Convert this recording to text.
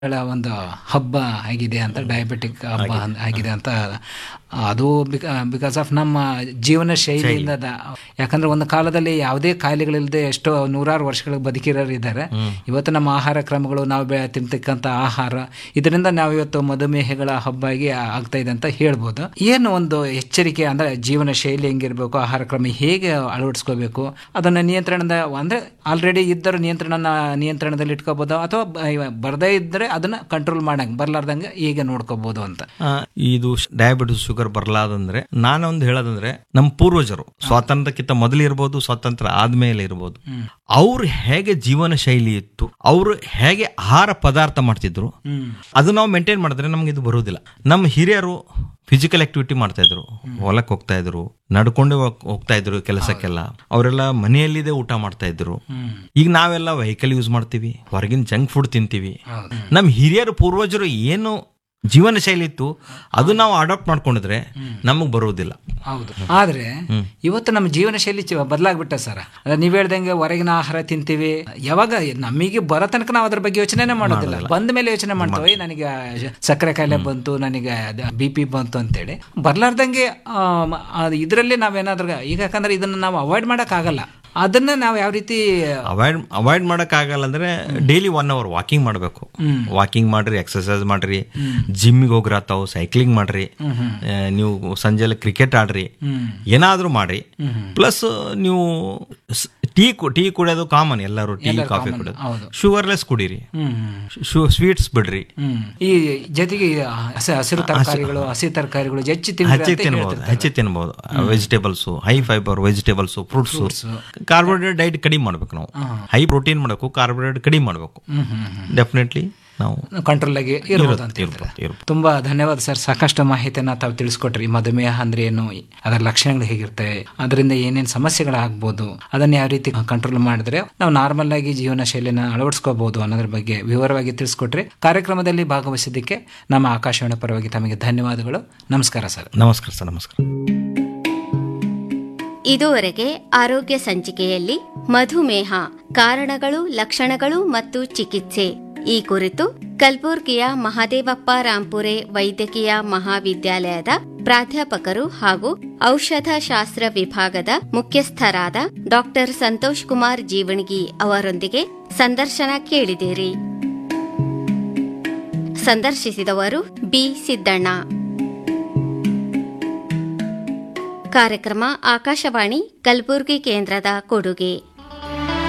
ಗಳ ಒಂದು ಹಬ್ಬ ಆಗಿದೆ ಅಂತ ಡಯಾಬಿಟಿಕ್ ಹಬ್ಬ ಅನ್- ಆಗಿದೆ ಅಂತ ಅದು ಬಿಕಾಸ್ ಆಫ್ ನಮ್ಮ ಜೀವನ ಶೈಲಿಯಿಂದ ದ- ಯಾಕಂದ್ರೆ ಒಂದು ಕಾಲದಲ್ಲಿ ಯಾವುದೇ ಕಾಯಿಲೆಗಳಿಲ್ಲದೆ ಎಷ್ಟೋ ನೂರಾರು ವರ್ಷಗಳ ಬದುಕಿರೋರು ಇದ್ದಾರೆ ಇವತ್ತು ನಮ್ಮ ಆಹಾರ ಕ್ರಮಗಳು ನಾವು ಬೆ ತಿಂತಕ್ಕಂಥ ಆಹಾರ ಇದರಿಂದ ನಾವು ಇವತ್ತು ಮಧುಮೇಹಗಳ ಹಬ್ಬ ಆಗಿ ಆಗ್ತಾ ಇದೆ ಅಂತ ಹೇಳ್ಬೋದು ಏನು ಒಂದು ಎಚ್ಚರಿಕೆ ಅಂದ್ರೆ ಜೀವನ ಶೈಲಿ ಹೆಂಗಿರ್ಬೇಕು ಆಹಾರ ಕ್ರಮ ಹೇಗೆ ಅಳವಡಿಸ್ಕೋಬೇಕು ಅದನ್ನ ನಿಯಂತ್ರಣದ ಅಂದ್ರೆ ಆಲ್ರೆಡಿ ಇದ್ದರೂ ನಿಯಂತ್ರಣ ನಿಯಂತ್ರಣದಲ್ಲಿ ಇಟ್ಕೋಬಹುದು ಅಥವಾ ಬ- ಬರದೇ ಇದ್ದರೆ ಅದನ್ನ ಕಂಟ್ರೋಲ್ ಮಾಡಂಗೆ ಬರ್ಲಾರ್ದಂಗೆ ಹೇಗೆ ನೋಡ್ಕೋಬಹುದು ಅಂತ ಆ, ಇದು ಡಯಾಬಿಟಿಸ್ ಶುಗರ್ ಬರಲಾದಂದ್ರೆ ನಾನೊಂದು ಹೇಳೋದಂದ್ರೆ ನಮ್ಮ ಪೂರ್ವಜರು ಸ್ವಾತಂತ್ರ್ಯಕ್ಕಿಂತ ಮೊದಲು ಇರ್ಬೋದು ಸ್ವಾತಂತ್ರ್ಯ ಆದ್ಮೇಲೆ ಇರ್ಬೋದು ಅವ್ರು ಹೇಗೆ ಜೀವನ ಶೈಲಿ ಇತ್ತು ಅವರು ಹೇಗೆ ಆಹಾರ ಪದಾರ್ಥ ಮಾಡ್ತಿದ್ರು ಅದು ನಾವು ಮೇಂಟೈನ್ ಮಾಡಿದ್ರೆ ನಮ್ಗೆ ಇದು ಬರುವುದಿಲ್ಲ ನಮ್ಮ ಹಿರಿಯರು ಫಿಸಿಕಲ್ ಆಕ್ಟಿವಿಟಿ ಮಾಡ್ತಾ ಇದ್ರು ಹೊಲಕ್ಕೆ ಹೋಗ್ತಾ ಇದ್ರು ನಡ್ಕೊಂಡೆ ಹೋಗ್- ಹೋಗ್ತಾ ಇದ್ರು ಕೆಲಸಕ್ಕೆಲ್ಲ ಅವರೆಲ್ಲ ಮನೆಯಲ್ಲಿದೆ ಊಟ ಮಾಡ್ತಾ ಇದ್ರು ಈಗ ನಾವೆಲ್ಲ ವೆಹಿಕಲ್ ಯೂಸ್ ಮಾಡ್ತೀವಿ ಹೊರಗಿನ ಜಂಕ್ ಫುಡ್ ತಿಂತೀವಿ ನಮ್ಮ ಹಿರಿಯರು ಪೂರ್ವಜರು ಏನು ಜೀವನ ಶೈಲಿ ಇತ್ತು ಅದು ನಾವು ಅಡಾಪ್ಟ್ ಮಾಡ್ಕೊಂಡಿದ್ರೆ ನಮಗ್ ಬರುವುದಿಲ್ಲ ಹೌದು ಆದ್ರೆ ಇವತ್ತು ನಮ್ಮ ಜೀವನ ಶೈಲಿ ಚ- ಬದಲಾಗ್ಬಿಟ್ಟ ಸರ್ ಅದೇ ನೀವ್ ಹೇಳ್ದಂಗೆ ಹೊರಗಿನ ಆಹಾರ ತಿಂತೀವಿ ಯಾವಾಗ ನಮಗೆ ಬರೋ ತನಕ ನಾವು ಅದ್ರ ಬಗ್ಗೆ ಯೋಚನೆನೇ ಮಾಡೋದಿಲ್ಲ ಬಂದ ಮೇಲೆ ಯೋಚನೆ ಮಾಡ್ತೀವಿ ನನಗೆ ಸಕ್ಕರೆ ಕಾಯಿಲೆ ಬಂತು ನನಗೆ ಬಿ ಪಿ ಬಂತು ಅಂತೇಳಿ ಬರ್ಲಾರ್ದಂಗೆ ಇದರಲ್ಲಿ ನಾವೇನಾದ್ರೂ ಈಗ ಯಾಕಂದ್ರೆ ಇದನ್ನ ನಾವು ಅವಾಯ್ಡ್ ಮಾಡಕ್ ಆಗಲ್ಲ ಅದನ್ನ ನಾವು ಯಾವ ರೀತಿ ಅವಾಯ್ಡ್ ಅವಾಯ್ಡ್ ಮಾಡಕ್ ಆಗಲ್ಲ ಅಂದ್ರೆ ಡೈಲಿ ಒನ್ ಅವರ್ ವಾಕಿಂಗ್ ಮಾಡಬೇಕು ವಾಕಿಂಗ್ ಮಾಡ್ರಿ ಎಕ್ಸರ್ಸೈಸ್ ಮಾಡ್ರಿ ಜಿಮ್ಮಿಗೆ ಹೋಗ್ರಾತಾವು ಸೈಕ್ಲಿಂಗ್ ಮಾಡ್ರಿ ಆ, ನೀವು ಸಂಜೆಲ್ಲ ಕ್ರಿಕೆಟ್ ಆಡ್ರಿ ಏನಾದ್ರೂ ಮಾಡ್ರಿ ಪ್ಲಸ್ ನೀವು ಟೀ ಟೀ ಕುಡಿಯೋದು ಕಾಮನ್ ಎಲ್ಲರೂ ಟೀ ಕಾಫಿ ಕುಡಿಯೋದು ಹೌದು. ಶುಗರ್ಲೆಸ್ ಕುಡೀರಿ ಹ್ಮ್ ಸ್ವೀಟ್ಸ್ ಬಿಡ್ರಿ ಹ್ಮ್ ಈ ಜೊತೆಗೆ ಈ ಹಸಿ ಹಸಿರು ತರಕಾರಿಗಳು ಹಸಿ ತರಕಾರಿಗಳು ಹೆಚ್ಚು ತಿನ್ರಿ ಹೆಚ್ಚಿ ಅಂತ ತಿನ್ಬೋದು ಹೇಳ್ತಿರ್ತಾರೆ. ಹೆಚ್ಚಿ ತಿನ್ಬೋದು vegetables high fibre vegetables fruits carbohydrate diet ಕಡಿಮೆ ಮಾಡ್ಬೇಕು ನಾವು ಹೈ ಪ್ರೋಟೀನ್ ಮಾಡಬೇಕು ಕಾರ್ಬೋಹೈಡ್ರೇಟ್ ಕಡಿಮೆ ಮಾಡಬೇಕು ಹ್ಮ್ ಹ್ಮ್ ಹ್ಮ್ ಡೆಫಿನೆಟ್ಲಿ ನಾವು ಕಂಟ್ರೋಲ್ ಆಗಿ ಇರ್ಬೋದು ಅಂತ ಹೇಳ್ತಾರೆ. ಇರ್ಬೋದು, ಇರ್ಬೋದು. ತುಂಬಾ ಧನ್ಯವಾದ ಸರ್ ಸಾಕಷ್ಟು ಮಾಹಿತಿಯನ್ನ ತಾವು ತಿಳಿಸ್ಕೊಟ್ರಿ ಮಧುಮೇಹ ಅಂದ್ರೆ ಏನು ಅದರ ಲಕ್ಷಣಗಳು ಹೇಗಿರ್ತವೆ ಅದರಿಂದ ಏನೇನು ಸಮಸ್ಯೆಗಳಾಗ್ಬೋದು ಅದನ್ನ ಯಾವ ರೀತಿ ಕಂಟ್ರೋಲ್ ಮಾಡಿದ್ರೆ ನಾವು ನಾರ್ಮಲ್ ಆಗಿ ಜೀವನ ಶೈಲಿನ ಅಳವಡಿಸ್ಕೋಬಹುದು ಅನ್ನೋದ್ರ ಬಗ್ಗೆ ವಿವರವಾಗಿ ತಿಳಿಸ್ಕೊಟ್ರಿ ಕಾರ್ಯಕ್ರಮದಲ್ಲಿ ಭಾಗವಹಿಸಿದ್ದಕ್ಕೆ ನಮ್ಮ ಆಕಾಶವಾಣಿ ಪರವಾಗಿ ತಮಗೆ ಧನ್ಯವಾದಗಳು ನಮಸ್ಕಾರ ಸರ್ ನಮಸ್ಕಾರ ಸರ್ ನಮಸ್ಕಾರ ಇದುವರೆಗೆ ಆರೋಗ್ಯ ಸಂಚಿಕೆಯಲ್ಲಿ ಮಧುಮೇಹ ಕಾರಣಗಳು ಲಕ್ಷಣಗಳು ಮತ್ತು ಚಿಕಿತ್ಸೆ ಈ ಕುರಿತು ಕಲಬುರ್ಗಿಯ ಮಹಾದೇವಪ್ಪ ರಾಂಪುರೆ ವೈದ್ಯಕೀಯ ಮಹಾವಿದ್ಯಾಲಯದ ಪ್ರಾಧ್ಯಾಪಕರು ಹಾಗೂ ಔಷಧ ಶಾಸ್ತ್ರ ವಿಭಾಗದ ಮುಖ್ಯಸ್ಥರಾದ ಡಾಕ್ಟರ್ ಸಂತೋಷ್ ಕುಮಾರ್ ಜೀವಣಗಿ ಅವರೊಂದಿಗೆ ಸಂದರ್ಶನ ಕೇಳಿದಿರಿ ಸಂದರ್ಶಿಸಿದವರು ಬಿ ಸಿದ್ದಣ್ಣ ಕಾರ್ಯಕ್ರಮ ಆಕಾಶವಾಣಿ ಕಲಬುರಗಿ ಕೇಂದ್ರದ ಕೊಡುಗೆ